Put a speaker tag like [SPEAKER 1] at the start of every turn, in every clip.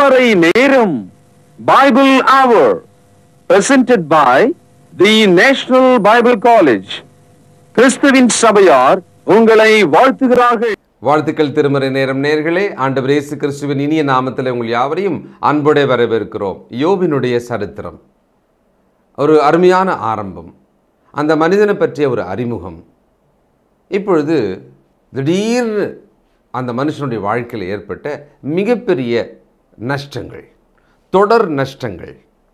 [SPEAKER 1] திருமறை நேரம் பைபிள் அவர் presented by the national Bible college கிறிஸ்துவின் சபையார் உங்களை வாழ்த்துகிறார்கள்
[SPEAKER 2] வாழ்த்துக்கள் திருமறை நேரம் நேர்களே ஆண்டவர் இயேசு கிறிஸ்துவின் இனிய நாமத்தில் உங்கள் யாவரையும் அன்போടെ வரவேற்கிறோம் யோபினுடைய சரித்திரம் ஒரு அருமையான ஆரம்பம் அந்த மனிதனை பற்றிய ஒரு அறிமுகம் இப்பொழுது திடீர்னு அந்த மனுஷனுடைய வாழ்க்கையில் ஏற்பட்ட மிகப்பெரிய நஷ்டங்கள் தொடர் நஷ்டங்கள்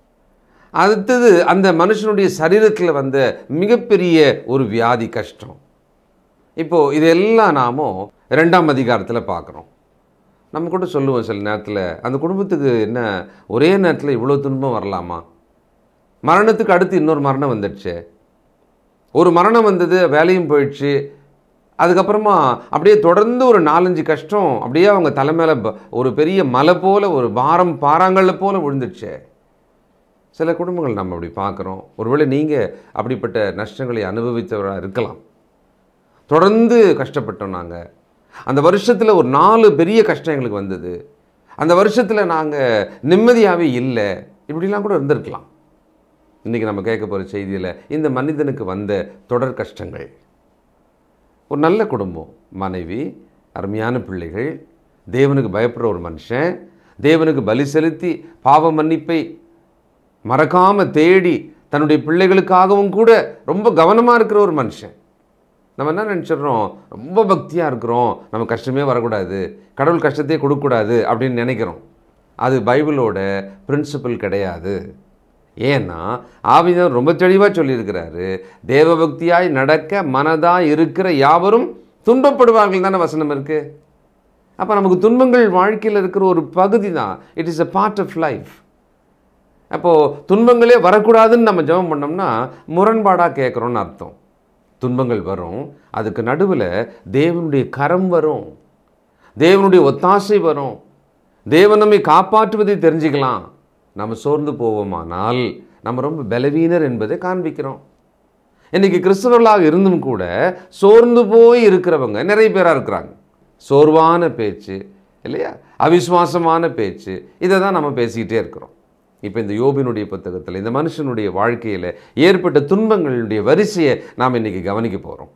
[SPEAKER 2] அடுத்தது அந்த மனுஷனுடைய சரீரத்தில் வந்த மிகப்பெரிய ஒரு வியாதி கஷ்டம் இப்போது இதெல்லாம் நாமும் ரெண்டாம் அதிகாரத்தில் பார்க்குறோம் நம்ம கூட சொல்லுவோம் சில நேரத்தில் அந்த குடும்பத்துக்கு என்ன ஒரே நேரத்தில் இவ்வளோ துன்பம் வரலாமா மரணத்துக்கு அடுத்து இன்னொரு மரணம் வந்துடுச்சு ஒரு மரணம் வந்தது வேலையும் போயிடுச்சு அதுக்கப்புறமா அப்படியே தொடர்ந்து ஒரு நாலஞ்சு கஷ்டம் அப்படியே அவங்க தலை மேலே ப- ஒரு பெரிய மலை போல ஒரு பாரம் பாறாங்கல்ல போல விழுந்துடுச்சே சில குடும்பங்கள் நம்ம அப்படி பார்க்குறோம் ஒருவேளை நீங்கள் அப்படிப்பட்ட நஷ்டங்களை அனுபவித்தவராக இருக்கலாம் தொடர்ந்து கஷ்டப்பட்டோம் நாங்கள் அந்த வருஷத்தில் ஒரு நாலு பெரிய கஷ்டம் எங்களுக்கு வந்தது அந்த வருஷத்தில் நாங்கள் நிம்மதியாகவே இல்லை இப்படிலாம் கூட இருந்திருக்கலாம் இன்றைக்கி நம்ம கேட்க போகிற செய்தியில் இந்த மனிதனுக்கு வந்த தொடர் கஷ்டங்கள் ஒரு நல்ல குடும்பம் மனைவி அருமையான பிள்ளைகள் தேவனுக்கு பயப்படுற ஒரு மனுஷன் தேவனுக்கு பலி செலுத்தி பாவ மன்னிப்பை மறக்காமல் தேடி தன்னுடைய பிள்ளைகளுக்காகவும் கூட ரொம்ப கவனமாக இருக்கிற ஒரு மனுஷன் நம்ம என்ன நினச்சிடுறோம் ரொம்ப பக்தியாக இருக்கிறோம் நம்ம கஷ்டமே வரக்கூடாது கடவுள் கஷ்டத்தையே கொடுக்கக்கூடாது அப்படின்னு நினைக்கிறோம் அது பைபிளோட பிரின்சிபல் கிடையாது ஏன்னா ஆவிதான் ரொம்ப தெளிவாக சொல்லியிருக்கிறாரு தேவபக்தியாய் நடக்க மனதாய் இருக்கிற யாவரும் துன்பப்படுவார்கள் தானே வசனம் இருக்குது அப்போ நமக்கு துன்பங்கள் வாழ்க்கையில் இருக்கிற ஒரு பகுதி தான் it is a part of life அப்போது துன்பங்களே வரக்கூடாதுன்னு நம்ம ஜெபம் பண்ணோம்னா முரண்பாடாக கேட்குறோன்னு அர்த்தம் துன்பங்கள் வரும் அதுக்கு நடுவில் தேவனுடைய கரம் வரும் தேவனுடைய ஒத்தாசை வரும் தேவன் நம்மை காப்பாற்றுவதை தெரிஞ்சுக்கலாம் நம்ம சோர்ந்து போவோமானால் நம்ம ரொம்ப பலவீனர் என்பதை காண்பிக்கிறோம் இன்னைக்கு கிறிஸ்தவர்களாக இருந்தும் கூட சோர்ந்து போய் இருக்கிறவங்க நிறைய பேராக இருக்கிறாங்க சோர்வான பேச்சு இல்லையா அவிசுவாசமான பேச்சு இதை தான் நம்ம பேசிக்கிட்டே இருக்கிறோம் இப்போ இந்த யோபினுடைய புத்தகத்தில் இந்த மனுஷனுடைய வாழ்க்கையில் ஏற்பட்ட துன்பங்களுடைய வரிசையை நாம் இன்னைக்கு கவனிக்க போகிறோம்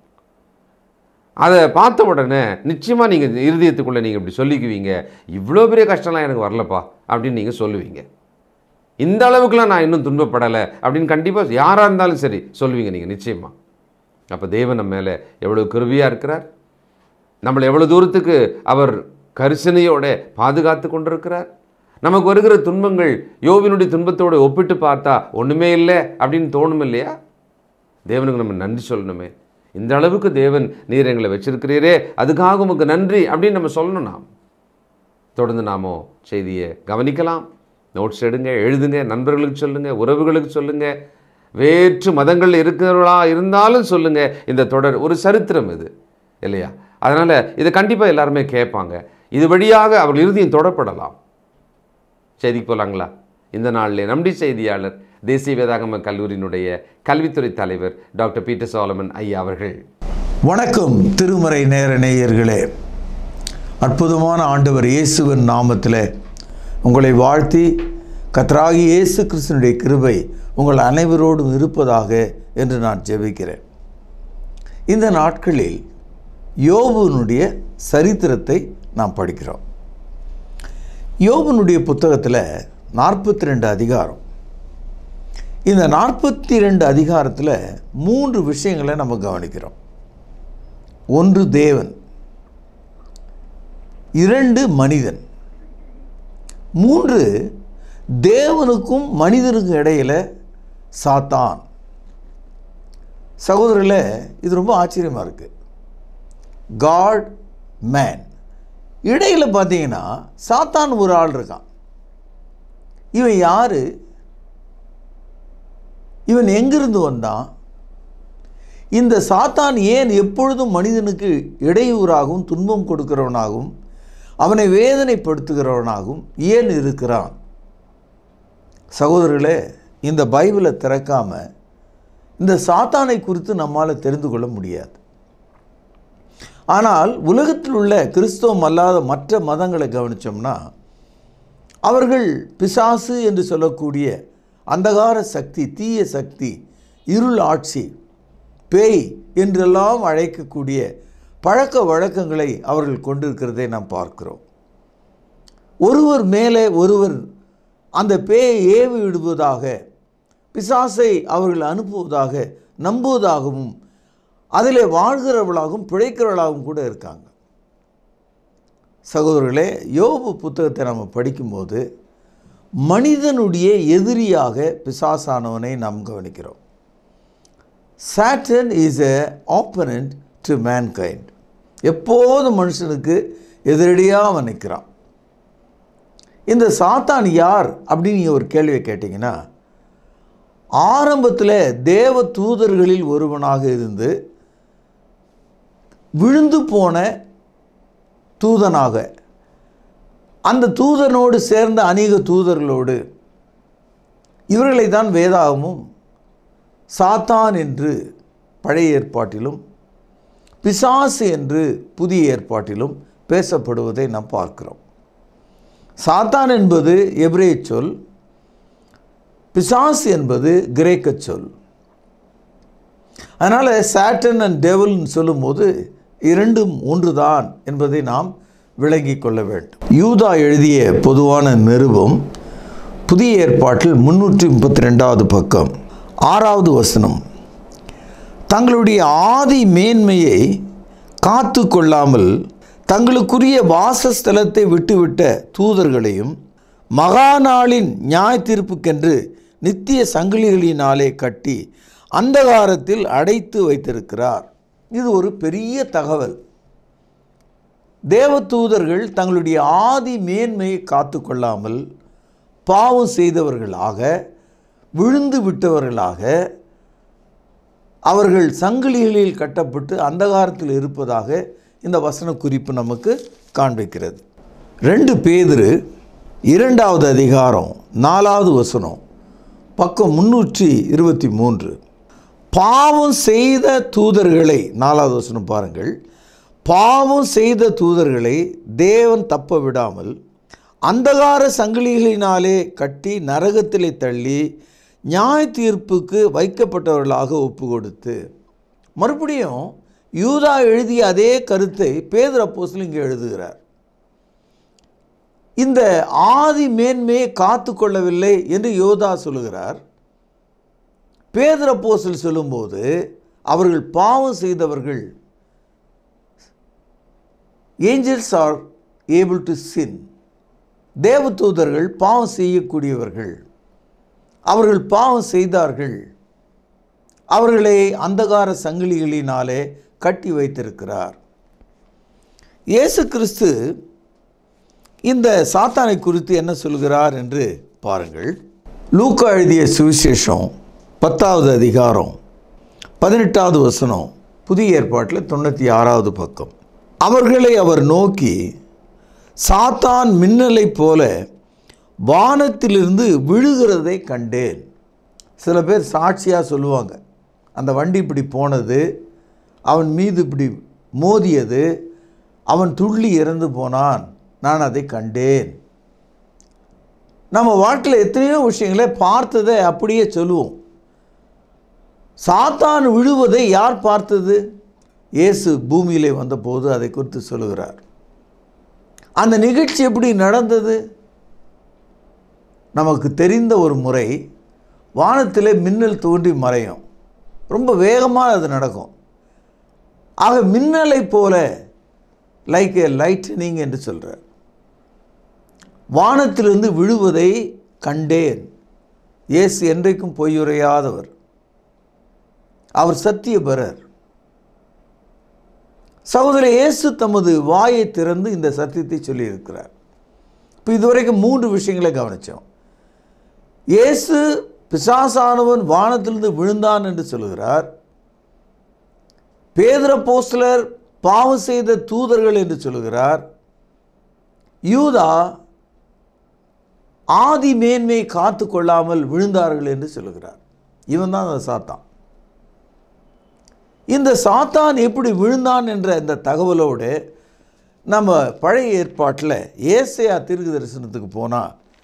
[SPEAKER 2] அதை பார்த்த உடனே நிச்சயமாக நீங்கள் இருதயத்துக்குள்ளே நீங்கள் இப்படி சொல்லிக்குவீங்க இவ்வளோ பெரிய கஷ்டம்லாம் எனக்கு வரலப்பா அப்படின்னு நீங்கள் சொல்லுவீங்க இந்த அளவுக்குலாம் நான் இன்னும் துன்பப்படலை அப்படின்னு கண்டிப்பாக யாராக இருந்தாலும் சரி சொல்லுவீங்க நீங்கள் நிச்சயமாக அப்போ தேவன் நம்ம மேலே எவ்வளோ கிருபியாக இருக்கிறார் நம்மளை எவ்வளோ தூரத்துக்கு அவர் கரிசனையோட பாதுகாத்து கொண்டிருக்கிறார் நமக்கு வருகிற துன்பங்கள் யோவினுடைய துன்பத்தோடு ஒப்பிட்டு பார்த்தா ஒன்றுமே இல்லை அப்படின்னு தோணும் இல்லையா தேவனுக்கு நம்ம நன்றி சொல்லணுமே இந்த அளவுக்கு தேவன் நீர் எங்களை வச்சிருக்கிறீரே அதுக்காக உமக்கு நன்றி அப்படின்னு நம்ம சொல்லணும் நாம் தொடர்ந்து நாமோ செய்தியை கவனிக்கலாம் நோட்ஸ் எடுங்க எழுதுங்க நண்பர்களுக்கு சொல்லுங்க உறவுகளுக்கு சொல்லுங்க வேற்று மதங்கள் இருக்கிறவர்களா இருந்தாலும் சொல்லுங்க இந்த தொடர் ஒரு சரித்திரம் இது இல்லையா அதனால் இதை கண்டிப்பாக எல்லாருமே கேட்பாங்க இது வழியாக அவர்கள் இறுதியும் தொடப்படலாம் செய்திக்கு போகலாங்களா இந்த நாளிலே நம்முடைய செய்தியாளர் தேசிய வேதாகம கல்லூரியினுடைய கல்வித்துறை தலைவர் டாக்டர் பீட்டர் சாலமன் ஐயா அவர்கள்
[SPEAKER 3] வணக்கம் திருமறை நேர நேயர்களே அற்புதமான ஆண்டவர் இயேசுவின் நாமத்தில் உங்களை வாழ்த்தி கத்ராகி இயேசு கிறிஸ்தனுடைய கிருபை உங்கள் அனைவரோடும் இருப்பதாக என்று நான் ஜெபிக்கிறேன் இந்த நாட்களில் யோபுனுடைய சரித்திரத்தை நாம் படிக்கிறோம் யோபுனுடைய புத்தகத்தில் நாற்பத்தி ரெண்டு அதிகாரம் இந்த நாற்பத்தி ரெண்டு அதிகாரத்தில் மூன்று விஷயங்களை நம்ம கவனிக்கிறோம் ஒன்று தேவன் இரண்டு மனிதன் மூன்று தேவனுக்கும் மனிதனுக்கும் இடையில சாத்தான் சகோதரர்களே இது ரொம்ப ஆச்சரியமாக இருக்குது காட் மேன் இடையில பார்த்தீங்கன்னா சாத்தான் ஒரு ஆள் இருக்கான் இவன் யாரு இவன் எங்கிருந்து வந்தான் இந்த சாத்தான் ஏன் எப்பொழுதும் மனிதனுக்கு இடையூறாகவும் துன்பம் கொடுக்கிறவனாகவும் அவனை வேதனைப்படுத்துகிறவனாகவும் ஏன் இருக்கிறான் சகோதரர்களே இந்த பைபிளை திறக்காம இந்த சாத்தானை குறித்து நம்மால் தெரிந்து கொள்ள முடியாது ஆனால் உலகத்தில் உள்ள கிறிஸ்தவம் அல்லாத மற்ற மதங்களை கவனித்தோம்னா அவர்கள் பிசாசு என்று சொல்லக்கூடிய அந்தகார சக்தி தீய சக்தி இருள் ஆட்சி பேய் என்றெல்லாம் அழைக்கக்கூடிய பழக்க வழக்கங்களை அவர்கள் கொண்டிருக்கிறதை நாம் பார்க்கிறோம் ஒருவர் மேலே ஒருவர் அந்த பேயை ஏவி விடுவதாக பிசாசை அவர்கள் அனுப்புவதாக நம்புவதாகவும் அதிலே வாழ்கிறவர்களாகவும் பிழைக்கிறவர்களாகவும் கூட இருக்காங்க சகோதரர்களே யோபு புத்தகத்தை நம்ம படிக்கும்போது மனிதனுடைய எதிரியாக பிசாசானவனை நாம் கவனிக்கிறோம் Satan is a opponent to mankind எப்போதும் மனுஷனுக்கு எதிரடியாக அவன் நிற்கிறான் இந்த சாத்தான் யார் அப்படின்னு நீங்கள் ஒரு கேள்வியை கேட்டிங்கன்னா ஆரம்பத்தில் தேவ தூதர்களில் ஒருவனாக இருந்து விழுந்து போன தூதனாக அந்த தூதனோடு சேர்ந்த அநேக தூதர்களோடு இவர்களை தான் வேதாகமும் சாத்தான் என்று பழைய ஏற்பாட்டிலும் பிசாசு என்று புதிய ஏற்பாட்டிலும் பேசப்படுவதை நாம் பார்க்கிறோம் சாத்தான் என்பது எபிரேய சொல் பிசாசு என்பது கிரேக்க சொல் அதனால் சாட்டன் அண்ட் டெவல்னு சொல்லும்போது இரண்டும் ஒன்றுதான் என்பதை நாம் விளங்கிக் கொள்ள வேண்டும் யூதா எழுதிய பொதுவான நிருபம் புதிய ஏற்பாட்டில் முன்னூற்றி முப்பத்தி ரெண்டாவது பக்கம் ஆறாவது வசனம் தங்களுடைய ஆதி மேன்மையை காத்து கொள்ளாமல் தங்களுக்குரிய வாசஸ்தலத்தை விட்டுவிட்ட தூதர்களையும் மகாநாளின் நியாய தீர்ப்புக்கென்று நித்திய சங்கிலிகளினாலே கட்டி அந்தகாரத்தில் அடைத்து வைத்திருக்கிறார் இது ஒரு பெரிய தகவல் தேவதூதர்கள் தங்களுடைய ஆதி மேன்மையை காத்து கொள்ளாமல் பாவம் செய்தவர்களாக விழுந்து விட்டவர்களாக அவர்கள் சங்கிலிகளில் கட்டப்பட்டு அந்தகாரத்தில் இருப்பதாக இந்த வசன குறிப்பு நமக்கு காண்பிக்கிறது ரெண்டு பேதிரு இரண்டாவது அதிகாரம் நாலாவது வசனம் பக்கம் முன்னூற்றி இருபத்தி மூன்று பாவம் செய்த தூதர்களை நாலாவது வசனம் பாருங்கள் பாவம் செய்த தூதர்களை தேவன் தப்ப விடாமல் அந்தகார சங்கிலிகளினாலே கட்டி நரகத்திலே தள்ளி நியாய தீர்ப்புக்கு வைக்கப்பட்டவர்களாக ஒப்பு கொடுத்து மறுபடியும் யூதா எழுதிய அதே கருத்தை பேதர் அப்போஸ்தலன் இங்கே எழுதுகிறார் இந்த ஆதி மேன்மையை காத்து கொள்ளவில்லை என்று யோதா சொல்லுகிறார் பேதர் அப்போஸ்தலன் சொல்லும்போது அவர்கள் பாவம் செய்தவர்கள் angels are able to sin தேவதூதர்கள் பாவம் செய்யக்கூடியவர்கள் அவர்கள் பாவம் செய்தார்கள் அவர்களை அந்தகார சங்கிலிகளினாலே கட்டி வைத்திருக்கிறார் இயேசு கிறிஸ்து இந்த சாத்தானை குறித்து என்ன சொல்கிறார் என்று பாருங்கள் லூக்கா எழுதிய சுவிசேஷம் பத்தாவது அதிகாரம் பதினெட்டாவது வசனம் புதிய ஏற்பாட்டில் தொண்ணூற்றி ஆறாவது பக்கம் அவர்களை அவர் நோக்கி சாத்தான் மின்னலைப் போல வானத்திலிருந்து விழுகிறதை கண்டேன் சில பேர் சாட்சியாக சொல்லுவாங்க அந்த வண்டி இப்படி போனது அவன் மீது இப்படி மோதியது அவன் துள்ளி இறந்து போனான் நான் அதை கண்டேன் நம்ம வாழ்க்கையில் எத்தனையோ விஷயங்களை பார்த்ததை அப்படியே சொல்லுவோம் சாத்தான் விழுவதை யார் பார்த்தது இயேசு பூமியிலே வந்தபோது அதை குறித்து சொல்லுகிறார் அந்த நிகழ்ச்சி எப்படி நடந்தது நமக்கு தெரிந்த ஒரு முறை வானத்திலே மின்னல் தோன்றி மறையும் ரொம்ப வேகமாக அது நடக்கும் ஆக மின்னலை போல லைக் ஏ லைட்டனிங் என்று சொல்கிறார் வானத்திலிருந்து விழுவதை கண்டேன் இயேசு என்றைக்கும் பொய்யுரையாதவர் அவர் சத்தியபரர் சகோதர இயேசு தமது வாயை திறந்து இந்த சத்தியத்தை சொல்லியிருக்கிறார் இப்போ இதுவரைக்கும் மூன்று விஷயங்களை கவனித்தோம் இயேசு பிசாசானவன் வானத்திலிருந்து விழுந்தான் என்று சொல்கிறார் பேதர போஸ்லர் பாவம் செய்த தூதர்கள் என்று சொல்கிறார் யூதா ஆதி மேன்மையை காத்து கொள்ளாமல் விழுந்தார்கள் என்று சொல்கிறார் இவன் தான் அந்த சாத்தான் இந்த சாத்தான் எப்படி விழுந்தான் என்ற இந்த தகவலோடு நம்ம பழைய ஏற்பாட்டில் ஏசையா தீர்க்க தரிசனத்துக்கு போனால்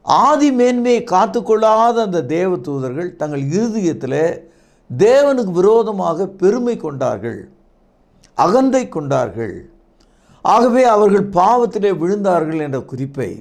[SPEAKER 3] ஆதி மேன்மையை காத்துக்கொள்ளாத அந்த தேவ தூதர்கள் தங்கள் இருதயத்தில் தேவனுக்கு விரோதமாக பெருமை கொண்டார்கள் அகந்தை கொண்டார்கள் ஆகவே அவர்கள் பாவத்திலே விழுந்தார்கள் என்ற குறிப்பை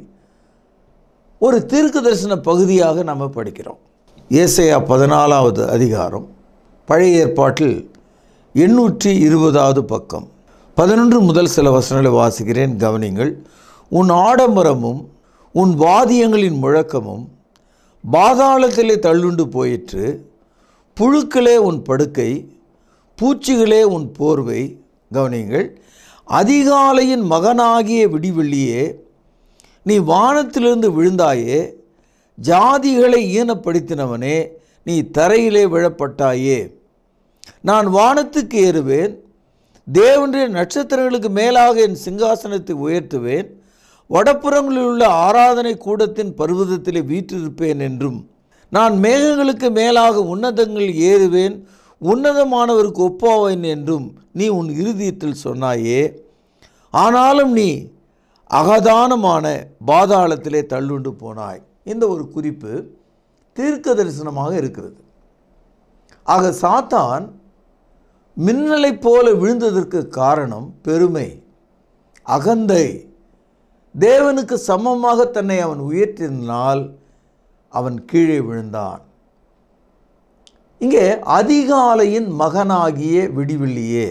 [SPEAKER 3] ஒரு தீர்க்க தரிசன பகுதியாக நம்ம படிக்கிறோம் ஏசையா பதினாலாவது அதிகாரம் பழைய ஏற்பாட்டில் எண்ணூற்றி இருபதாவது பக்கம் பதினொன்று முதல் சில வசனங்களை வாசிக்கிறேன் கவனிங்கள் உன் ஆடம்பரமும் உன் வாதியங்களின் முழக்கமும் பாதாளத்திலே தள்ளுண்டு போயிற்று புழுக்களே உன் படுக்கை பூச்சிகளே உன் போர்வை கவனிங்கள் அதிகாலையின் மகனாகிய விடிவெள்ளியே நீ வானத்திலிருந்து விழுந்தாயே ஜாதிகளை ஈனப்படுத்தினவனே நீ தரையிலே விழப்பட்டாயே நான் வானத்துக்கு ஏறுவேன் தேவனுடைய நட்சத்திரங்களுக்கு மேலாக என் சிங்காசனத்தை உயர்த்துவேன் வடப்புறங்களில் உள்ள ஆராதனை கூடத்தின் பர்வதத்திலே வீற்றிருப்பேன் என்றும் நான் மேகங்களுக்கு மேலாக உன்னதங்கள் ஏறுவேன் உன்னதமானவருக்கு ஒப்பாவேன் என்றும் நீ உன் இருதயத்தில் சொன்னாயே ஆனாலும் நீ அகதானமான பாதாளத்திலே தள்ளுண்டு போனாய் இந்த ஒரு குறிப்பு தீர்க்க தரிசனமாக இருக்கிறது ஆக சாத்தான் மின்னலைப் போல விழுந்ததற்கு காரணம் பெருமை அகந்தை தேவனுக்கு சமமாக தன்னை அவன் உயர்த்தினால் அவன் கீழே விழுந்தான் இங்கே அதிகாலையின் மகனாகிய விடிவெள்ளியே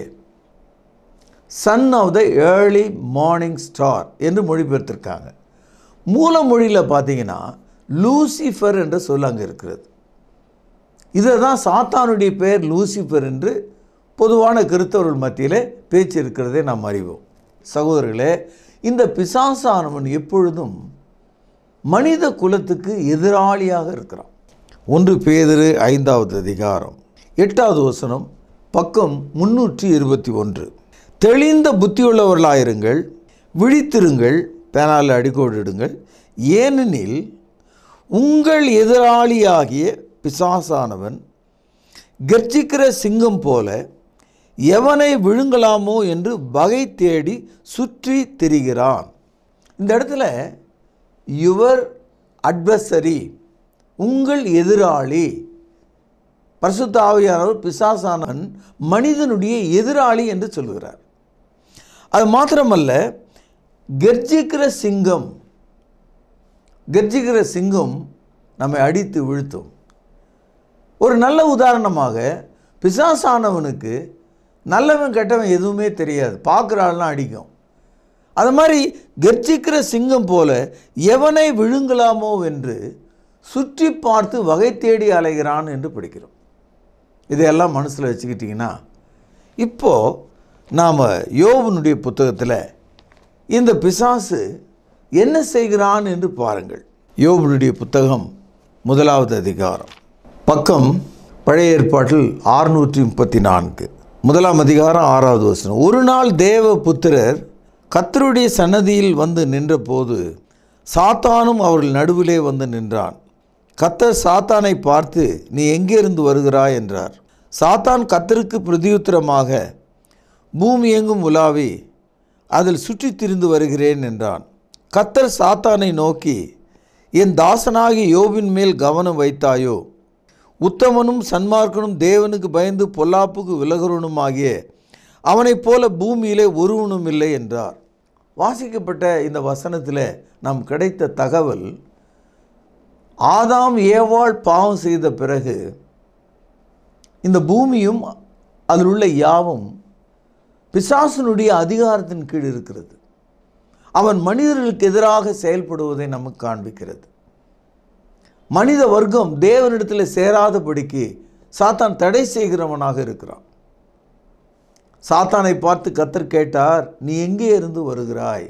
[SPEAKER 3] son of the early morning star என்று மொழிபெயர்த்திருக்காங்க மூல மொழியில் பார்த்தீங்கன்னா லூசிஃபர் என்ற சொல் அங்கே இருக்கிறது இதை தான் சாத்தானுடைய பெயர் லூசிஃபர் என்று பொதுவான கிறிஸ்தவர்கள் மத்தியில் பேச்சு இருக்கிறதை நாம் அறிவோம் சகோதரர்களே இந்த பிசாசானவன் எப்பொழுதும் மனித குலத்துக்கு எதிராளியாக இருக்கிறான் ஒன்று பேதிரு ஐந்தாவது அதிகாரம் எட்டாவது வசனம் பக்கம் முன்னூற்றி இருபத்தி ஒன்று தெளிந்த புத்தியுள்ளவர்களாயிருங்கள் விழித்திருங்கள் பேனால் அடிக்கோடிடுங்கள் ஏனெனில் உங்கள் எதிராளியாகிய பிசாசானவன் கர்ஜிக்கிற சிங்கம் போல எவனை விழுங்கலாமோ என்று வகை தேடி சுற்றி திரிகிறான் இந்த இடத்துல யுவர் அட்வர்சரி உங்கள் எதிராளி பரிசுத்த ஆவியானவர் பிசாசானவன் மனிதனுடைய எதிராளி என்று சொல்கிறார் அது மாத்திரமல்ல கர்ஜிக்கிற சிங்கம் கர்ஜிக்கிற சிங்கம் நம்மை அடித்து வீழ்த்தும் ஒரு நல்ல உதாரணமாக பிசாசானவனுக்கு நல்லவன் கெட்டவன் எதுவுமே தெரியாது பார்க்குற ஆள்லாம் அடிக்கும் அது மாதிரி கர்ஜிக்கிற சிங்கம் போல எவனை விழுங்கலாமோ என்று சுற்றி பார்த்து வகை தேடி அலைகிறான் என்று படிக்கிறோம் இதையெல்லாம் மனசில் வச்சுக்கிட்டிங்கன்னா இப்போது நாம் யோவனுடைய புத்தகத்தில் இந்த பிசாசு என்ன செய்கிறான் என்று பாருங்கள் யோவனுடைய புத்தகம் முதலாவது அதிகாரம் பக்கம் பழைய ஏற்பாட்டில் ஆறுநூற்றி முப்பத்தி நான்கு முதலாம் அதிகாரம் ஆறாவது வசனம் ஒரு நாள் தேவ புத்திரர் கத்தருடைய சன்னதியில் வந்து நின்றபோது சாத்தானும் அவர்கள் நடுவிலே வந்து நின்றான் கத்தர் சாத்தானை பார்த்து நீ எங்கிருந்து வருகிறாய் என்றார் சாத்தான் கத்தருக்கு பிரதியுத்தரமாக பூமி எங்கும் உலாவி அதில் சுற்றித் திரிந்து வருகிறேன் என்றான் கத்தர் சாத்தானை நோக்கி என் தாசனாகிய யோபின் மேல் கவனம் வைத்தாயோ உத்தமனும் சன்மார்க்கனும் தேவனுக்கு பயந்து பொல்லாப்புக்கு விலகுறனுமாகிய அவனைப் போல பூமியிலே ஒருவனும் இல்லை என்றார் வாசிக்கப்பட்ட இந்த வசனத்தில் நாம் கிடைத்த தகவல் ஆதாம் ஏவாள் பாவம் செய்த பிறகு இந்த பூமியும் அதில் உள்ள யாவும் பிசாசனுடைய அதிகாரத்தின் கீழ் இருக்கிறது அவன் மனிதர்களுக்கு எதிராக செயல்படுவதை நமக்கு காண்பிக்கிறது மனித வர்க்கம் தேவனிடத்தில் சேராதபடிக்கு சாத்தான் தடை செய்கிறவனாக இருக்கிறான் சாத்தானை பார்த்து கத்தர் கேட்டார் நீ எங்கே இருந்து வருகிறாய்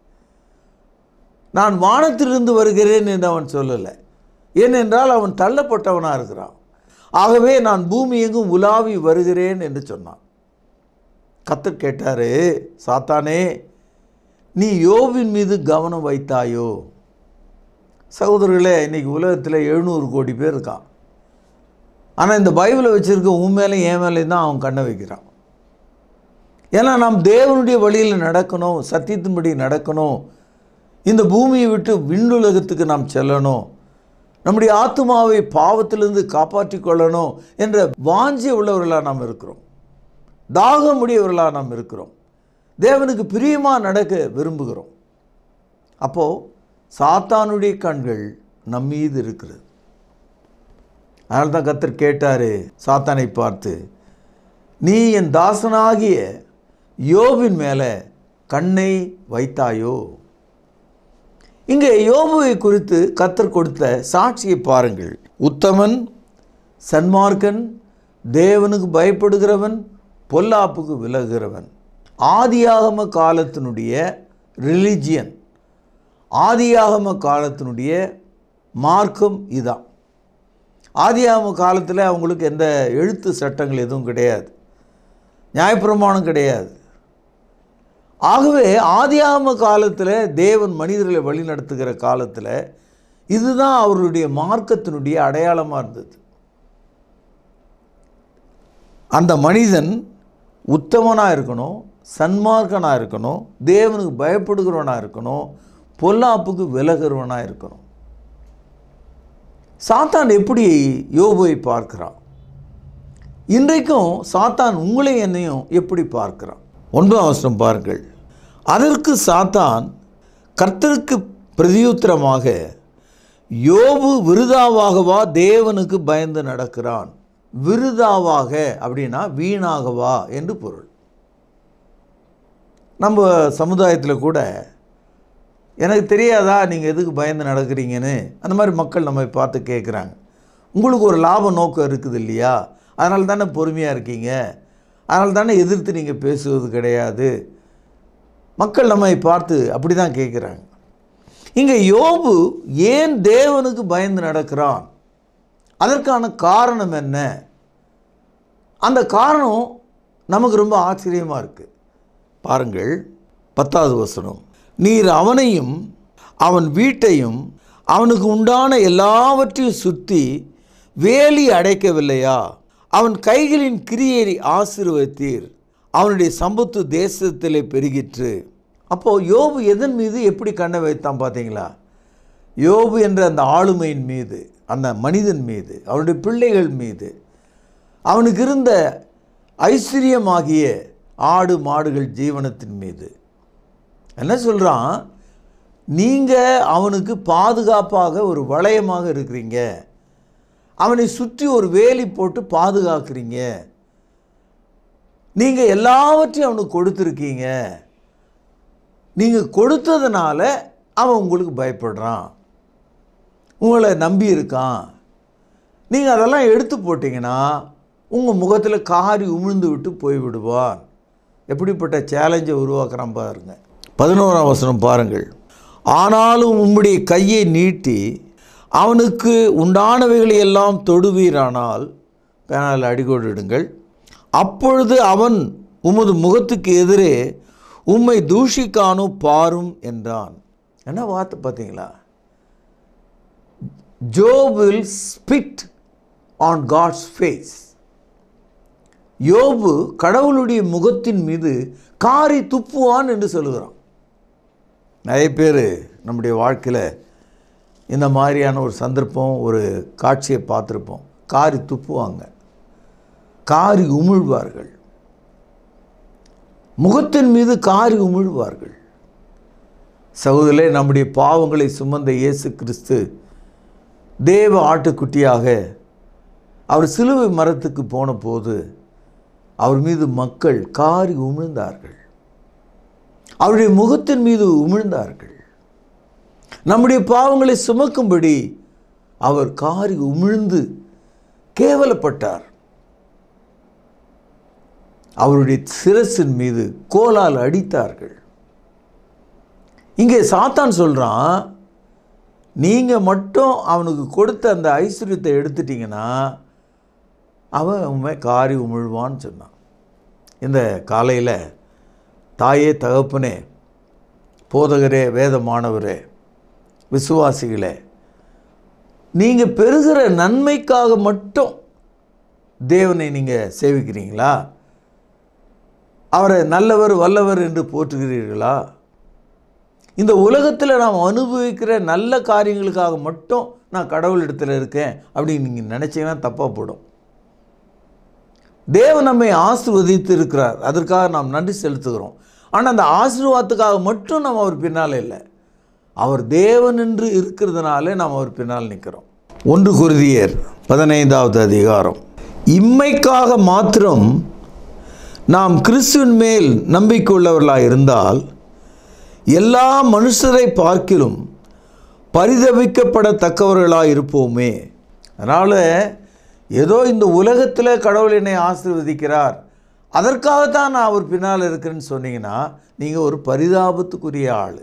[SPEAKER 3] நான் வானத்திலிருந்து வருகிறேன் என்று அவன் சொல்லலை ஏனென்றால் அவன் தள்ளப்பட்டவனாக இருக்கிறான் ஆகவே நான் பூமி எங்கும் உலாவி வருகிறேன் என்று சொன்னான் கத்தர் கேட்டாரு சாத்தானே நீ யோவின் மீது கவனம் வைத்தாயோ சகோதரர்களே இன்னைக்கு உலகத்தில் எழுநூறு கோடி பேர் இருக்கான் ஆனால் இந்த பைபிளை வச்சுருக்க உன் மேலேயும் என் மேலேயும் தான் அவன் கண்ணை வைக்கிறான் ஏன்னா நாம் தேவனுடைய வழியில் நடக்கணும் சத்தியத்தின்படி நடக்கணும் இந்த பூமியை விட்டு விண்ணுலகத்துக்கு நாம் செல்லணும் நம்முடைய ஆத்மாவை பாவத்திலிருந்து காப்பாற்றிக் கொள்ளணும் என்ற வாஞ்சி உள்ளவர்களாக நாம் இருக்கிறோம் தாகம் உடையவர்களாக நாம் இருக்கிறோம் தேவனுக்கு பிரியமாக நடக்க விரும்புகிறோம் அப்போது சாத்தானுடைய கண்கள் நம் மீது இருக்கிறது அதனால தான் கத்தர் கேட்டார் சாத்தானை பார்த்து நீ என் தாசனாகிய யோபின் மேலே கண்ணை வைத்தாயோ இங்கே யோபுவை குறித்து கத்தர் கொடுத்த சாட்சியை பாருங்கள் உத்தமன் சன்மார்க்கன் தேவனுக்கு பயப்படுகிறவன் பொல்லாப்புக்கு விலகுகிறவன் ஆதியாகம காலத்தினுடைய ரிலிஜியன் ஆதியாகம காலத்தினுடைய மார்க்கம் இதான் ஆதியாகம காலத்தில் அவங்களுக்கு எந்த எழுத்து சட்டங்கள் எதுவும் கிடையாது நியாயப்பிரமாணம் கிடையாது ஆகவே ஆதியாகம காலத்தில் தேவன் மனிதர்களை வழிநடத்துகிற காலத்தில் இதுதான் அவருடைய மார்க்கத்தினுடைய அடையாளமாக இருந்தது அந்த மனிதன் உத்தமனாக இருக்கணும் சன்மார்க்கனாக இருக்கணும் தேவனுக்கு பயப்படுகிறவனாக இருக்கணும் பொல்லாப்புக்கு விலகிறவனாக இருக்கணும் சாத்தான் எப்படி யோபுவை பார்க்கிறான் இன்றைக்கும் சாத்தான் உங்களை என்னையும் எப்படி பார்க்கிறான் ஒன்றாம் அவசரம் பாருங்கள் அதற்கு சாத்தான் கர்த்தருக்கு பிரதியுத்தரமாக யோபு விருதாவாகவா தேவனுக்கு பயந்து நடக்கிறான் விருதாவாக அப்படின்னா வீணாகவா என்று பொருள் நம்ம சமுதாயத்தில் கூட எனக்கு தெரியாதா நீங்கள் எதுக்கு பயந்து நடக்கிறீங்கன்னு அந்த மாதிரி மக்கள் நம்மை பார்த்து கேட்குறாங்க உங்களுக்கு ஒரு லாப நோக்கம் இருக்குது இல்லையா அதனால தானே பொறுமையாக இருக்கீங்க அதனால தானே எதிர்த்து நீங்கள் பேசுவது கிடையாது மக்கள் நம்மை பார்த்து அப்படி தான் கேட்குறாங்க இங்கே யோபு ஏன் தேவனுக்கு பயந்து நடக்கிறான் அதற்கான காரணம் என்ன அந்த காரணம் நமக்கு ரொம்ப ஆச்சரியமாக இருக்குது பாருங்கள் பத்தாவது வசனம் நீர் அவனையும் அவன் வீட்டையும் அவனுக்கு உண்டான எல்லாவற்றையும் சுற்றி வேலி அடைக்கவில்லையா அவன் கைகளின் கிரியையை ஆசீர்வதித்தீர் அவனுடைய சம்பத்து தேசத்திலே பெருகிற்று அப்போது யோபு எதன் மீது எப்படி கண்ணை வைத்தான் பார்த்தீங்களா யோபு என்ற அந்த ஆளுமையின் மீது அந்த மனிதன் மீது அவனுடைய பிள்ளைகள் மீது அவனுக்கு இருந்த ஐஸ்வர்யமாகிய ஆடு மாடுகள் ஜீவனத்தின் மீது என்ன சொல்கிறான் நீங்கள் அவனுக்கு பாதுகாப்பாக ஒரு வளையமாக இருக்கிறீங்க அவனை சுற்றி ஒரு வேலி போட்டு பாதுகாக்கிறீங்க நீங்கள் எல்லாவற்றையும் அவனுக்கு கொடுத்துருக்கீங்க நீங்கள் கொடுத்ததுனால அவன் உங்களுக்கு பயப்படுறான் உங்களை நம்பி இருக்கான் நீங்கள் அதெல்லாம் எடுத்து போட்டிங்கன்னா உங்கள் முகத்தில் காரி உமிழ்ந்து விட்டு போய்விடுவான் எப்படிப்பட்ட சேலஞ்சை உருவாக்குறான் பாருங்க பதினோராம் வசனம் பாருங்கள் ஆனாலும் உம்முடைய கையை நீட்டி அவனுக்கு உண்டானவைகளை எல்லாம் தொடுவீரானால் பேனால் அடிகோடிடுங்கள் அப்பொழுது அவன் உமது முகத்துக்கு எதிரே உம்மை தூஷிக்கானும் பாரும் என்றான் என்ன வார்த்தை பார்த்தீங்களா Job will spit on God's face யோபு கடவுளுடைய முகத்தின் மீது காரி துப்புவான் என்று சொல்லுகிறான் நிறைய பேர் நம்முடைய வாழ்க்கையில் இந்த மாதிரியான ஒரு சந்தர்ப்பம் ஒரு காட்சியை பார்த்துருப்போம் காரி துப்புவாங்க காரி உமிழ்வார்கள் முகத்தின் மீது காரி உமிழ்வார்கள் சகோதரே நம்முடைய பாவங்களை சுமந்த இயேசு கிறிஸ்து தேவ ஆட்டுக்குட்டியாக அவர் சிலுவை மரத்துக்கு போன போது அவர் மீது மக்கள் காரி உமிழ்ந்தார்கள் அவருடைய முகத்தின் மீது உமிழ்ந்தார்கள் நம்முடைய பாவங்களை சுமக்கும்படி அவர் காரி உமிழ்ந்து கேவலப்பட்டார் அவருடைய சிரசின் மீது கோலால் அடித்தார்கள் இங்கே சாத்தான் சொல்கிறான் நீங்கள் மட்டும் அவனுக்கு கொடுத்த அந்த ஐஸ்வர்யத்தை எடுத்துட்டிங்கன்னா அவன் உண்மை காரி உமிழ்வான்னு சொன்னான் இந்த காலையில் தாயே தகப்பனே போதகரே வேத மாணவரே விசுவாசிகளே நீங்கள் பெறுகிற நன்மைக்காக மட்டும் தேவனை நீங்கள் சேவிக்கிறீங்களா அவரை நல்லவர் வல்லவர் என்று போற்றுகிறீர்களா இந்த உலகத்தில் நாம் அனுபவிக்கிற நல்ல காரியங்களுக்காக மட்டும் நான் கடவுள் இடத்துல இருக்கேன் அப்படின்னு நீங்கள் நினச்சிங்கன்னா தப்பாக போடும் தேவன் நம்மை ஆசீர்வதித்து இருக்கிறார் அதற்காக நாம் நன்றி செலுத்துகிறோம் ஆனால் அந்த ஆசீர்வாதத்துக்காக மட்டும் நாம் அவர் பின்னால் இல்லை அவர் தேவன் என்று இருக்கிறதுனால நாம் அவர் பின்னால் நிற்கிறோம் ஒன்று குருதியர் பதினைந்தாவது அதிகாரம் இம்மைக்காக மாத்திரம் நாம் கிறிஸ்துவின் மேல் நம்பிக்கை உள்ளவர்களாக இருந்தால் எல்லா மனுஷரை பார்க்கிலும் பரிதபிக்கப்படத்தக்கவர்களாக இருப்போமே அதனால் ஏதோ இந்த உலகத்தில் கடவுள் என்னை ஆசீர்வதிக்கிறார் அதற்காகத்தான் நான் அவர் பின்னால் இருக்கிறேன்னு சொன்னீங்கன்னா நீங்கள் ஒரு பரிதாபத்துக்குரிய ஆள்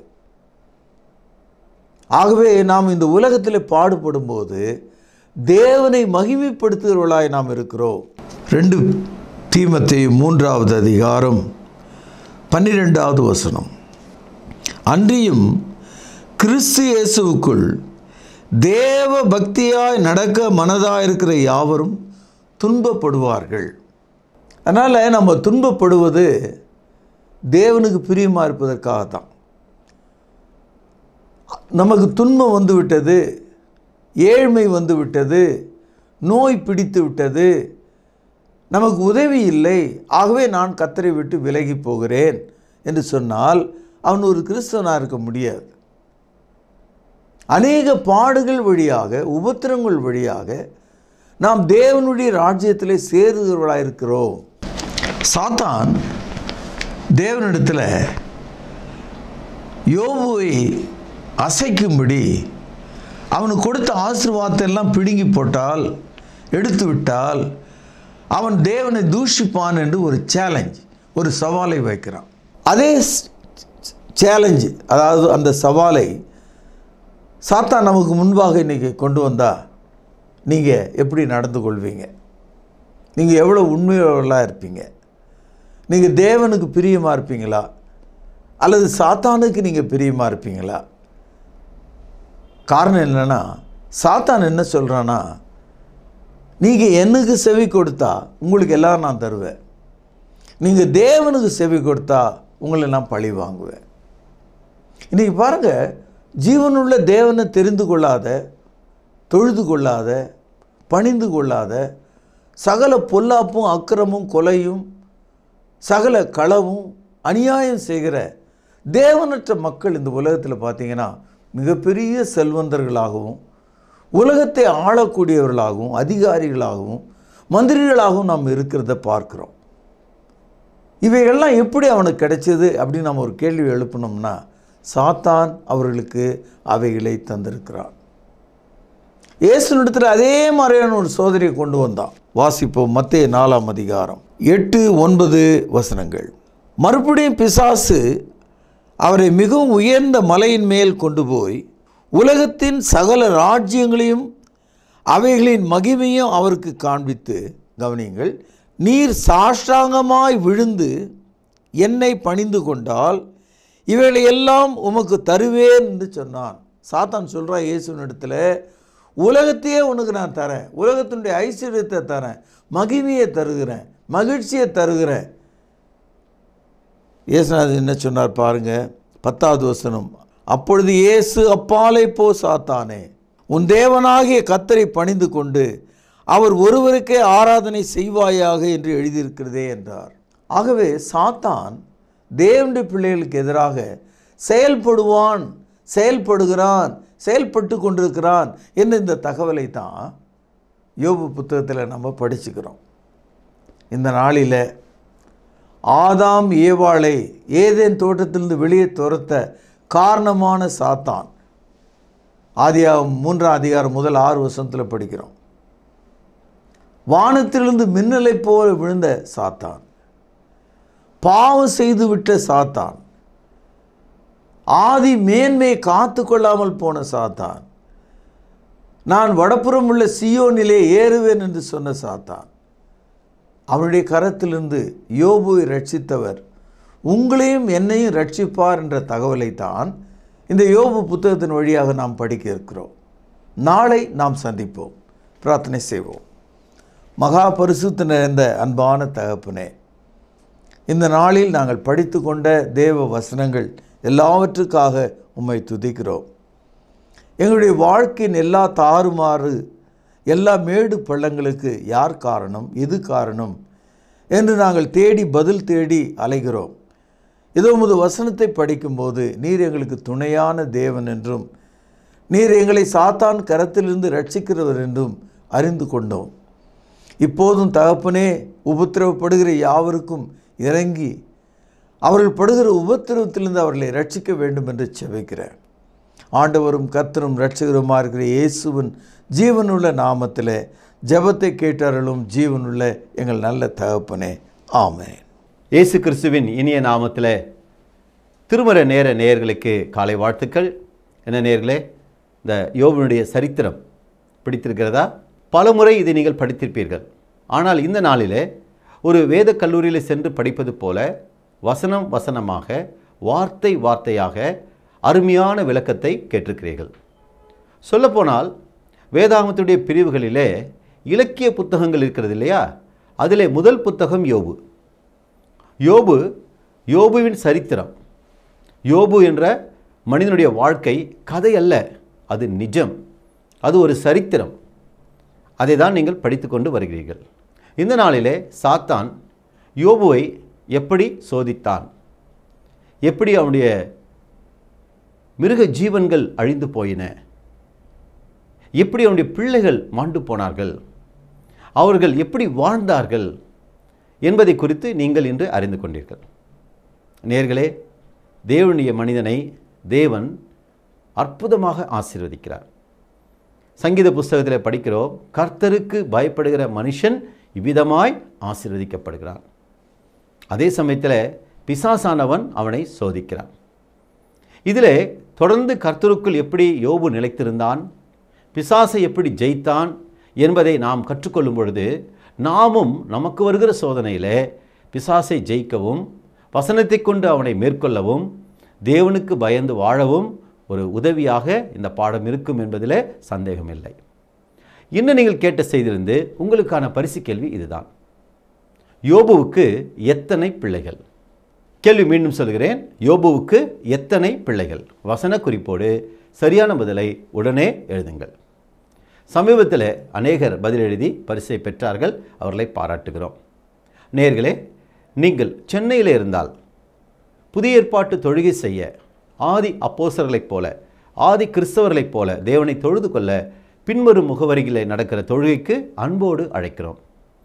[SPEAKER 3] ஆகவே நாம் இந்த உலகத்தில் பாடுபடும்போது தேவனை மகிமைப்படுத்துகிறவர்களாய் நாம் இருக்கிறோம் ரெண்டு தீமத்தை மூன்றாவது அதிகாரம் பன்னிரெண்டாவது வசனம் அன்றியும் கிறிஸ்து இயேசுவுக்குள் தேவ பக்தியாய் நடக்க மனதாக இருக்கிற யாவரும் துன்பப்படுவார்கள் அதனால் நம்ம துன்பப்படுவது தேவனுக்கு பிரியமாக இருப்பதற்காகத்தான் நமக்கு துன்பம் வந்து விட்டது ஏழ்மை வந்து விட்டது நோய் பிடித்து விட்டது நமக்கு உதவி இல்லை ஆகவே நான் கத்தரை விட்டு விலகி போகிறேன் என்று சொன்னால் அவன் ஒரு கிறிஸ்தவனாக இருக்க முடியாது அநேக பாடுகள் வழியாக உபத்திரங்கள் வழியாக நாம் தேவனுடைய ராஜ்யத்திலே சேருகிறவர்களாக இருக்கிறோம் சாத்தான் தேவனிடத்தில் யோபுவை அசைக்கும்படி அவனுக்கு கொடுத்த ஆசீர்வாதத்தை எல்லாம் பிடுங்கி போட்டால் எடுத்து விட்டால் அவன் தேவனை தூஷிப்பான் என்று ஒரு சேலஞ்ச் ஒரு சவாலை வைக்கிறான் அதே சேலஞ்சு அதாவது அந்த சவாலை சாத்தான் நமக்கு முன்பாக இன்றைக்கி கொண்டு வந்தால் நீங்கள் எப்படி நடந்து கொள்வீங்க நீங்கள் எவ்வளோ உண்மையுள்ளவர்களாக இருப்பீங்க நீங்கள் தேவனுக்கு பிரியமாக இருப்பீங்களா அல்லது சாத்தானுக்கு நீங்கள் பிரியமாக இருப்பீங்களா காரணம் என்னென்னா சாத்தான் என்ன சொல்கிறான்னா நீங்கள் எனக்கு செவி கொடுத்தா உங்களுக்கு எல்லாம் நான் தருவேன் நீங்கள் தேவனுக்கு செவி கொடுத்தா உங்களை நான் பழி வாங்குவேன் இன்றைக்கி பாருங்கள் ஜீவனுள்ள தேவனை தெரிந்து கொள்ளாத தொழுது கொள்ளாத பணிந்து கொள்ளாத சகல பொல்லாப்பும் அக்கிரமும் கொலையும் சகல களவும் அநியாயம் செய்கிற தேவனற்ற மக்கள் இந்த உலகத்தில் பார்த்தீங்கன்னா மிகப்பெரிய செல்வந்தர்களாகவும் உலகத்தை ஆளக்கூடியவர்களாகவும் அதிகாரிகளாகவும் மந்திரிகளாகவும் நாம் இருக்கிறத பார்க்குறோம் இவைகள்லாம் எப்படி அவனுக்கு கிடைச்சது அப்படின்னு நம்ம ஒரு கேள்வி எழுப்பினோம்னா சாத்தான் அவர்களுக்கு அவைகளை தந்திருக்கிறான் இயேசுனிடத்தில் அதே மாதிரியான ஒரு சோதனையை கொண்டு வந்தான் வாசிப்போம் மத்திய நாலாம் அதிகாரம் எட்டு ஒன்பது வசனங்கள் மறுபடியும் பிசாசு அவரை மிகவும் உயர்ந்த மலையின் மேல் கொண்டு போய் உலகத்தின் சகல ராஜ்யங்களையும் அவைகளின் மகிமையும் அவருக்கு காண்பித்து கவனியுங்கள் நீர் சாஷ்டாங்கமாய் விழுந்து என்னை பணிந்து கொண்டால் இவைகளை எல்லாம் உமக்கு தருவேன் என்று சொன்னான் சாத்தான் சொல்கிறான் இயேசுனிடத்தில் உலகத்தையே உனக்கு நான் தரேன் உலகத்தினுடைய ஐஸ்வர்யத்தை தரேன் மகிமையை தருகிறேன் மகிழ்ச்சியை தருகிறேன் இயேசுநாதன் என்ன சொன்னார் பாருங்க பத்தாவது வசனம் அப்பொழுது இயேசு அப்பாலை போ சாத்தானே உன் தேவனாகிய கத்தரை பணிந்து கொண்டு அவர் ஒருவருக்கே ஆராதனை செய்வாயாக என்று எழுதியிருக்கிறதே என்றார் ஆகவே சாத்தான் தேவனுடைய பிள்ளைகளுக்கு எதிராக செயல்படுவான் செயல்படுகிறான் செயல்பட்டு கொண்டிருக்கிறான் என்ற இந்த தகவலை தான் யோபு புத்தகத்தில் நம்ம படிச்சுக்கிறோம் இந்த நாளில் ஆதாம் ஏவாளை ஏதேன் தோட்டத்திலிருந்து வெளியே துரத்த காரணமான சாத்தான் ஆதியாகம் மூன்றாம் அதிகாரம் முதல் ஆறு வருஷத்தில் படிக்கிறோம் வானத்திலிருந்து மின்னலை போல விழுந்த சாத்தான் பாவம் செய்து விட்ட சாத்தான் ஆதி மேன்மையை காத்து கொள்ளாமல் போன சாத்தான் நான் வடப்புறம் உள்ள சியோனிலே ஏறுவேன் என்று சொன்ன சாத்தான் அவனுடைய கரத்திலிருந்து யோபுவை ரட்சித்தவர் உங்களையும் என்னையும் ரட்சிப்பார் என்ற தகவலை தான் இந்த யோபு புத்தகத்தின் வழியாக நாம் படிக்க இருக்கிறோம் நாளை நாம் சந்திப்போம் பிரார்த்தனை செய்வோம் மகா பரிசுத்த நிறைந்த அன்பான தகப்பனே இந்த நாளில் நாங்கள் படித்து கொண்ட தேவ வசனங்கள் எல்லாவற்றுக்காக உம்மை துதிக்கிறோம் எங்களுடைய வாழ்க்கையின் எல்லா தாறுமாறு எல்லா மேடு பள்ளங்களுக்கு யார் காரணம் எது காரணம் என்று நாங்கள் தேடி பதில் தேடி அலைகிறோம் இதோ உமது வசனத்தை படிக்கும்போது நீர் எங்களுக்கு துணையான தேவன் என்றும் நீர் எங்களை சாத்தான் கரத்திலிருந்து ரட்சிக்கிறவர் என்றும் அறிந்து கொண்டோம் இப்போதும் தகப்பனே உபத்திரவப்படுகிற யாவருக்கும் இறங்கி அவர்கள் படுகிற உபத்திரவத்திலிருந்து அவர்களை ரட்சிக்க வேண்டும் என்று செபிக்கிறேன் ஆண்டவரும் கர்த்தரும் ரட்சகருமா இருக்கிற இயேசுவின் ஜீவனுள்ள நாமத்தில் ஜெபத்தை கேட்டார்களும் ஜீவனுள்ள எங்கள் நல்ல தகப்பனே ஆமென்
[SPEAKER 4] இயேசு கிறிஸ்துவின் இனிய நாமத்தில் திருமற நேர நேயர்களுக்கு காலை வாழ்த்துக்கள் என்ன நேயர்களே இந்த யோபனுடைய சரித்திரம் பிடித்திருக்கிறதா பலமுறை இதை நீங்கள் படித்திருப்பீர்கள் ஆனால் இந்த நாளிலே ஒரு வேத கல்லூரியில் சென்று படிப்பது போல வசனம் வசனமாக வார்த்தை வார்த்தையாக அருமையான விளக்கத்தை கேட்டிருக்கிறீர்கள் சொல்லப்போனால் வேதாகமத்துடைய பிரிவுகளிலே இலக்கிய புத்தகங்கள் இருக்கிறது இல்லையா அதிலே முதல் புத்தகம் யோபு யோபு யோபுவின் சரித்திரம் யோபு என்ற மனிதனுடைய வாழ்க்கை கதை அல்ல அது நிஜம் அது ஒரு சரித்திரம் அதை தான் நீங்கள் படித்து கொண்டு வருகிறீர்கள் இந்த நாளிலே சாத்தான் யோபுவை எப்படி சோதித்தான் எப்படி அவனுடைய மிருக ஜீவன்கள் அழிந்து போயின எப்படி அவனுடைய பிள்ளைகள் மாண்டு போனார்கள் அவர்கள் எப்படி வாழ்ந்தார்கள் என்பதை குறித்து நீங்கள் இன்று அறிந்து கொண்டீர்கள் நேர்களே தேவனுடைய மனிதனை தேவன் அற்புதமாக ஆசீர்வதிக்கிறார் சங்கீத புஸ்தகத்தில் படிக்கிறோம் கர்த்தருக்கு பயப்படுகிற மனுஷன் இவ்விதமாய் ஆசீர்வதிக்கப்படுகிறான் அதே சமயத்தில் பிசாசானவன் அவனை சோதிக்கிறான் இதிலே தொடர்ந்து கர்த்தருக்குள் எப்படி யோபு நிலைத்திருந்தான் பிசாசை எப்படி ஜெயித்தான் என்பதை நாம் கற்றுக்கொள்ளும் பொழுது நாமும் நமக்கு வருகிற சோதனையில் பிசாசை ஜெயிக்கவும் வசனத்தை கொண்டு அவனை மேற்கொள்ளவும் தேவனுக்கு பயந்து வாழவும் ஒரு உதவியாக இந்த பாடம் இருக்கும் என்பதில் சந்தேகமில்லை இன்னும் நீங்கள் கேட்ட செய்திருந்து உங்களுக்கான பரிசு கேள்வி இதுதான் யோபுவுக்கு எத்தனை பிள்ளைகள் கேள்வி மீண்டும் சொல்கிறேன் யோபுவுக்கு எத்தனை பிள்ளைகள் வசன குறிப்போடு சரியான பதிலை உடனே எழுதுங்கள் சமீபத்தில் அநேகர் பதில் எழுதி பரிசை பெற்றார்கள் அவர்களை பாராட்டுகிறோம் நேர்களே நீங்கள் சென்னையில் இருந்தால் புதிய ஏற்பாட்டு தொழுகை செய்ய ஆதி அப்போசர்களைப் போல ஆதி கிறிஸ்தவர்களைப் போல தேவனை தொழுது கொள்ள பின்வரும் முகவரிகளில் நடக்கிற தொழுகைக்கு அன்போடு அழைக்கிறோம்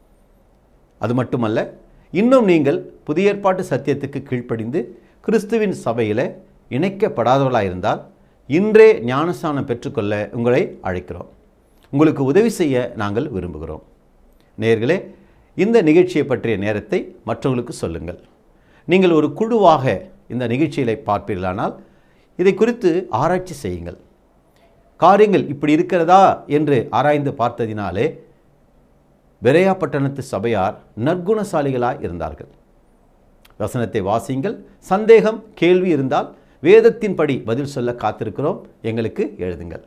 [SPEAKER 4] அது மட்டுமல்ல இன்னும் நீங்கள் புதிய ஏற்பாட்டு சத்தியத்துக்கு கீழ்ப்படிந்து கிறிஸ்துவின் சபையில் இணைக்கப்படாதவர்களாக இருந்தால் இன்றே ஞானஸ்தானம் பெற்றுக்கொள்ள உங்களை அழைக்கிறோம் உங்களுக்கு உதவி செய்ய நாங்கள் விரும்புகிறோம் நேர்களே இந்த நிகழ்ச்சியை பற்றிய நேரத்தை மற்றவர்களுக்கு சொல்லுங்கள் நீங்கள் ஒரு குழுவாக இந்த நிகழ்ச்சிகளை பார்ப்பீர்களானால் இதை குறித்து ஆராய்ச்சி செய்யுங்கள் காரியங்கள் இப்படி இருக்கிறதா என்று ஆராய்ந்து பார்த்ததினாலே பெரையா பட்டணத்து சபையார் நற்குணசாலிகளாய் இருந்தார்கள் வசனத்தை வாசியுங்கள் சந்தேகம் கேள்வி இருந்தால் வேதத்தின்படி பதில் சொல்ல காத்திருக்கிறோம் எங்களுக்கு எழுதுங்கள்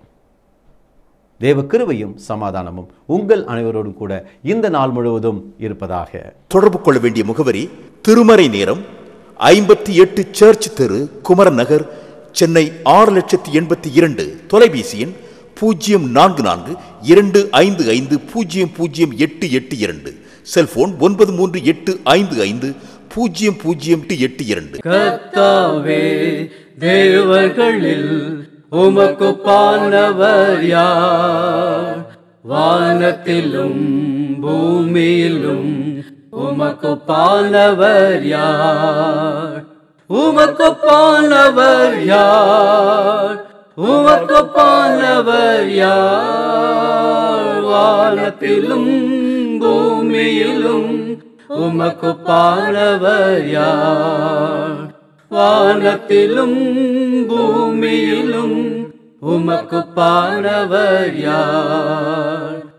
[SPEAKER 4] தேவ கிருபையும் சமாதானமும் உங்கள் அனைவரோடும் கூட இந்த நாள் முழுவதும் இருப்பதாக
[SPEAKER 5] தொடர்பு கொள்ள வேண்டிய முகவரி திருமறை நேரம் ஐம்பத்தி எட்டு சர்ச் தெரு குமரன் நகர் சென்னை ஆறு லட்சத்தி எண்பத்தி இரண்டு தொலைபேசி எண் பூஜ்ஜியம் நான்கு நான்கு இரண்டு ஐந்து ஐந்து பூஜ்ஜியம் பூஜ்ஜியம் எட்டு எட்டு இரண்டு செல்போன் ஒன்பது மூன்று எட்டு ஐந்து ஐந்து பூஜ்ஜியம் பூஜ்ஜியம் எட்டு எட்டு இரண்டு
[SPEAKER 6] கர்த்தாவே தேவர்களில் உமக்கு பானவர் யார் வானத்திலும் பூமியிலும் உமக்கு பானவர் யார் உமக்கு பானவர் யார் உமக்கு பானவர் யார் வானத்திலும் பூமியிலும் உமக்கு பானவர் யார் வானத்திலும் பூமியிலும் உமக்கு பானவர் யார்